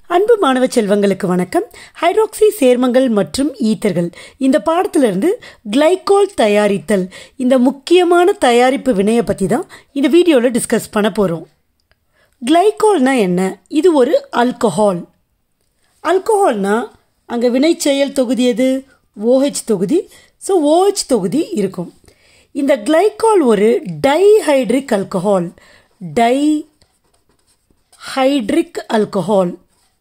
அன்பு மாணவ செல்வங்களுக்கு வணக்கம் ஹைட்ராக்சி சேர்மங்கள் மற்றும் ஈத்தர்கள் இந்த பாடத்திலிருந்து கிளைகோல் தயாரித்தல் இந்த முக்கியமான தயாரிப்பு வினையை பற்றி தான் இந்த வீடியோவில் டிஸ்கஸ் பண்ண போகிறோம் கிளைகோல்னா என்ன இது ஒரு ஆல்கஹால் ஆல்கஹால்னா அங்கே வினைச்செயல் தொகுதி எது ஓஹெச் தொகுதி ஸோ ஓஹெச் தொகுதி இருக்கும் இந்த கிளைகால் ஒரு dihydric alcohol dihydric alcohol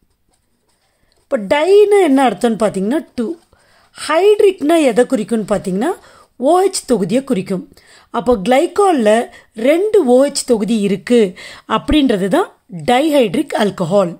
இப்போ டைன்னு என்ன அர்த்தம்னு பார்த்தீங்கன்னா டூ ஹைட்ரிக்னா எதை குறிக்கும்னு பார்த்தீங்கன்னா ஓஹெச் தொகுதியை குறிக்கும் அப்போ கிளைகாலில் ரெண்டு ஓஹெச் தொகுதி இருக்குது அப்படின்றது தான் டைஹைட்ரிக் ஆல்கஹால்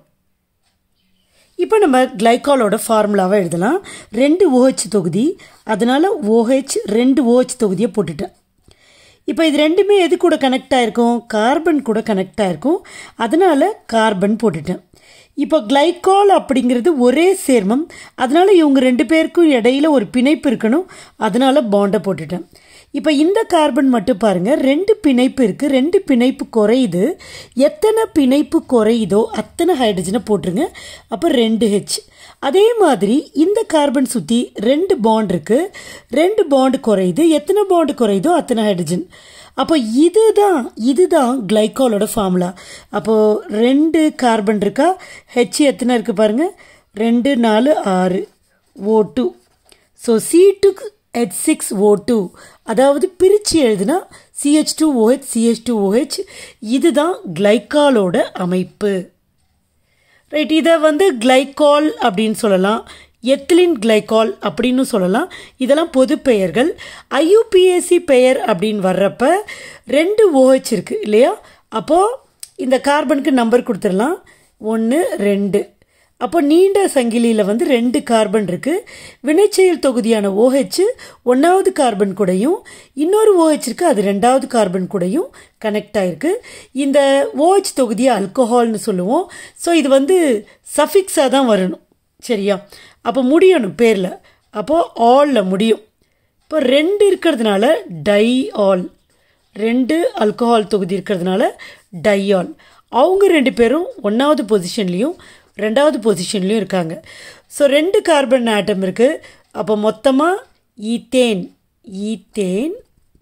இப்போ நம்ம கிளைகாலோட ஃபார்முலாவை எழுதலாம் ரெண்டு ஓஹெச் தொகுதி அதனால் ஓஹெச் ரெண்டு ஓஹெச் தொகுதியை போட்டுட்டேன் இப்போ இது ரெண்டுமே எது கூட கனெக்ட் ஆகிருக்கும் கார்பன் கூட கனெக்ட் ஆகிருக்கும் அதனால் கார்பன் போட்டுட்டேன் இப்போ கிளைகால் அப்படிங்கிறது ஒரே சேர்மம் அதனால் இவங்க ரெண்டு பேருக்கும் இடையில ஒரு பிணைப்பு இருக்கணும் அதனால் பாண்டை போட்டுட்டேன் இப்போ இந்த கார்பன் மட்டும் பாருங்கள் ரெண்டு பிணைப்பு இருக்குது ரெண்டு பிணைப்பு குறையுது எத்தனை பிணைப்பு குறையுதோ அத்தனை ஹைட்ரஜனை போட்டுருங்க அப்போ ரெண்டு ஹெச் அதே மாதிரி இந்த கார்பன் சுற்றி ரெண்டு பாண்ட் இருக்குது ரெண்டு பாண்டு குறையுது எத்தனை பாண்டு குறையுதோ அத்தனை ஹைட்ரஜன் அப்போ இதுதான் இதுதான் கிளைகாலோட ஃபார்முலா அப்போது ரெண்டு கார்பன் இருக்கா ஹெச் எத்தனை இருக்குது பாருங்கள் ரெண்டு நாலு ஆறு O two so C two H six O two அதாவது பிரித்து எழுதுனா C H two O H C H two O H இதுதான் கிளைக்காலோட அமைப்பு ரைட் இதை வந்து கிளைகால் அப்படின்னு சொல்லலாம் எத்திலின் கிளைகால் அப்படின்னு சொல்லலாம் இதெல்லாம் பொது பெயர்கள் ஐயூபிஎஸ்சி பெயர் அப்படின்னு வர்றப்ப ரெண்டு ஓஹெச் இருக்குது இல்லையா அப்போது இந்த கார்பனுக்கு நம்பர் கொடுத்துடலாம் ஒன்று ரெண்டு அப்போ நீண்ட சங்கிலியில் வந்து ரெண்டு கார்பன் இருக்குது வினைச்செயல் தொகுதியான ஓஹெச் ஒன்றாவது கார்பன் கூடயும் இன்னொரு ஓஹெச் இருக்குது அது ரெண்டாவது கார்பன் கூடயும் கனெக்ட் ஆகிருக்கு இந்த ஓஹெச் தொகுதியை அல்கோஹால்னு சொல்லுவோம் ஸோ இது வந்து சஃபிக்ஸாக தான் வரணும் சரியா அப்போ முடியணும் பேரில் அப்போது ஆலில் முடியும் இப்போ ரெண்டு இருக்கிறதுனால டை ஆல் ரெண்டு அல்கோஹால் தொகுதி இருக்கிறதுனால டையால் அவங்க ரெண்டு பேரும் ஒன்றாவது பொசிஷன்லேயும் ரெண்டாவது பொசிஷன்லேயும் இருக்காங்க ஸோ ரெண்டு கார்பன் ஆட்டம் இருக்குது அப்போ மொத்தமாக ஈத்தேன் ஈத்தேன்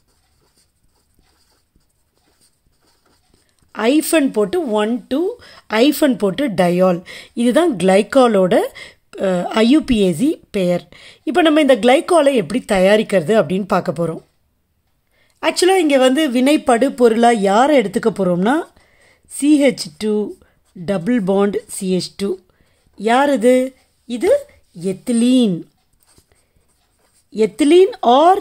ஐஃபன் போட்டு ஒன் டூ ஐஃபன் போட்டு டயால் இதுதான் கிளைகாலோட ஐயூபிஏசி பெயர் இப்போ நம்ம இந்த கிளைகாலை எப்படி தயாரிக்கிறது அப்படின்னு பார்க்க போகிறோம் ஆக்சுவலாக இங்கே வந்து வினைப்படு பொருளாக யாரை எடுத்துக்க போகிறோம்னா C H two double bond C H two யார் இது இது ethylene ethylene or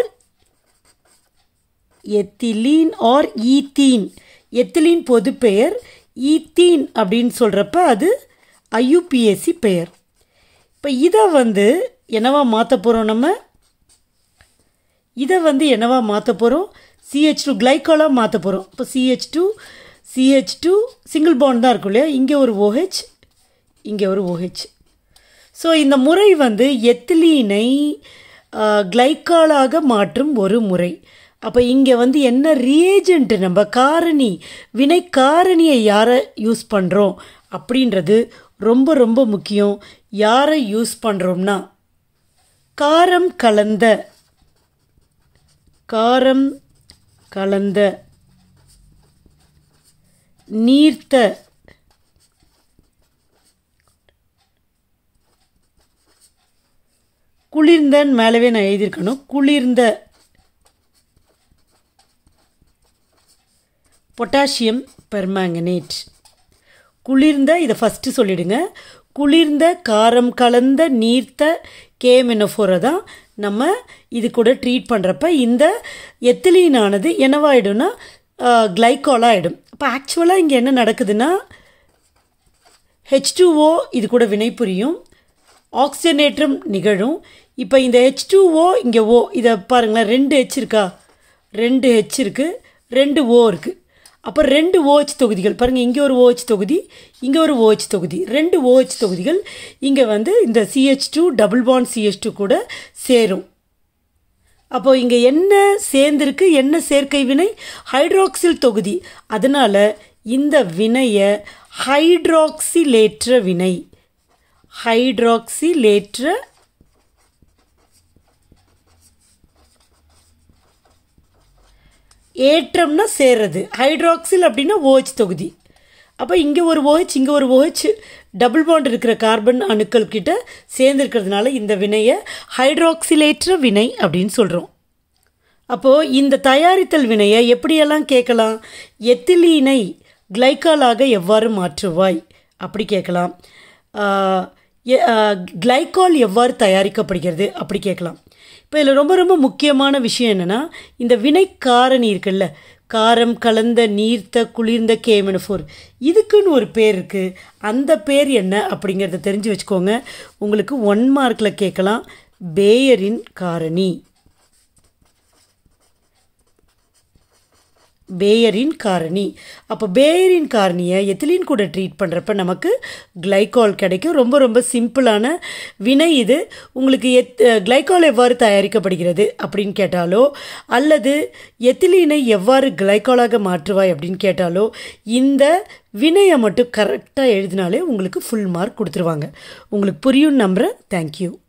ethylene or ethene ethylene பொது பெயர் ஈத்தீன் அப்படின்னு சொல்கிறப்ப அது ஐயூபிஎஸ்சி பெயர் இப்போ இதை வந்து என்னவா மாற்ற போகிறோம் நம்ம இதை வந்து என்னவா மாற்ற போகிறோம் சிஹெச் டூ கிளைக்காலாக மாற்ற போகிறோம் இப்போ C H two C H two single bond தான் இருக்கும் இல்லையா இங்கே ஒரு ஓஹெச் இங்கே ஒரு ஓஹெச் ஸோ இந்த முறை வந்து எத்திலீனை கிளைக்காலாக மாற்றும் ஒரு முறை அப்போ இங்கே வந்து என்ன ரியேஜென்ட் நம்ம காரணி வினை காரணியை யாரை யூஸ் பண்ணுறோம் அப்படின்றது ரொம்ப ரொம்ப முக்கியம் யாரை யூஸ் பண்ணுறோம்னா காரம் கலந்த காரம் கலந்த நீர்த்த குளிர்ந்தன் மேலவே நான் எழுதியிருக்கணும் குளிர்ந்த பொட்டாசியம் பெர்மாங்கனேட் குளிர்ந்த இதை ஃபஸ்ட்டு சொல்லிடுங்க குளிர்ந்த காரம் கலந்த நீர்த்த கேமெனோஃபோரை தான் நம்ம இது கூட ட்ரீட் பண்ணுறப்ப இந்த எத்திலீனானது என்னவாயிடும்னா கிளைக்காலாக ஆகிடும் அப்போ ஆக்சுவலாக இங்கே என்ன நடக்குதுன்னா ஹெச் டூஓ இது கூட வினை புரியும் ஆக்சிஜனேற்றம் நிகழும் இப்போ இந்த ஹெச் டூஓ இங்கே ஓ இதை பாருங்களேன் ரெண்டு ஹெச் இருக்கா ரெண்டு ஹெச் இருக்குது ரெண்டு ஓ இருக்குது அப்போ ரெண்டு ஓஹெச் தொகுதிகள் பாருங்கள் இங்கே ஒரு ஓஹெச் தொகுதி இங்கே ஒரு ஓஹெச் தொகுதி ரெண்டு ஓஹெச் தொகுதிகள் இங்கே வந்து இந்த C H two double bond C H two கூட சேரும் அப்போ இங்கே என்ன சேர்ந்திருக்கு என்ன சேர்க்கை வினை ஹைட்ராக்சில் தொகுதி அதனால் இந்த வினையை ஹைட்ராக்சிலேற்ற வினை ஹைட்ராக்சிலேற்ற ஏற்றம்னா சேர்றது ஹைட்ராக்சில் அப்படின்னா OH தொகுதி அப்போ இங்கே ஒரு OH இங்கே ஒரு OH டபுள் பாண்ட் இருக்கிற கார்பன் அணுக்கள் கிட்ட சேர்ந்துருக்கிறதுனால இந்த வினையை ஹைட்ராக்சிலேற்ற வினை அப்படின்னு சொல்கிறோம் அப்போது இந்த தயாரித்தல் வினையை எப்படியெல்லாம் கேட்கலாம் எத்திலீனை கிளைக்காலாக எவ்வாறு மாற்றுவாய் அப்படி கேட்கலாம் கிளைக்கால் எவ்வாறு தயாரிக்கப்படுகிறது அப்படி கேட்கலாம் இப்போ இதில் ரொம்ப ரொம்ப முக்கியமான விஷயம் என்னென்னா இந்த வினை காரணி இருக்குல்ல காரம் கலந்த நீர்த்த குளிர்ந்த கேமனஃபோர் இதுக்குன்னு ஒரு பேர் இருக்குது அந்த பேர் என்ன அப்படிங்கிறத தெரிஞ்சு வச்சுக்கோங்க உங்களுக்கு ஒன் மார்க்கில் கேட்கலாம் பேயரின் காரணி பேயரின் காரணி அப்போ பேயரின் காரணியை எத்திலீன் கூட ட்ரீட் பண்ணுறப்ப நமக்கு கிளைகால் கிடைக்கும் ரொம்ப ரொம்ப சிம்பிளான வினை இது உங்களுக்கு எத் கிளைகால் எவ்வாறு தயாரிக்கப்படுகிறது அப்படின்னு கேட்டாலோ அல்லது எத்திலீனை எவ்வாறு கிளைகாலாக மாற்றுவாய் அப்படின்னு கேட்டாலோ இந்த வினையை மட்டும் கரெக்டாக எழுதினாலே உங்களுக்கு ஃபுல் மார்க் கொடுத்துருவாங்க உங்களுக்கு புரியும் நம்புகிறேன் தேங்க்யூ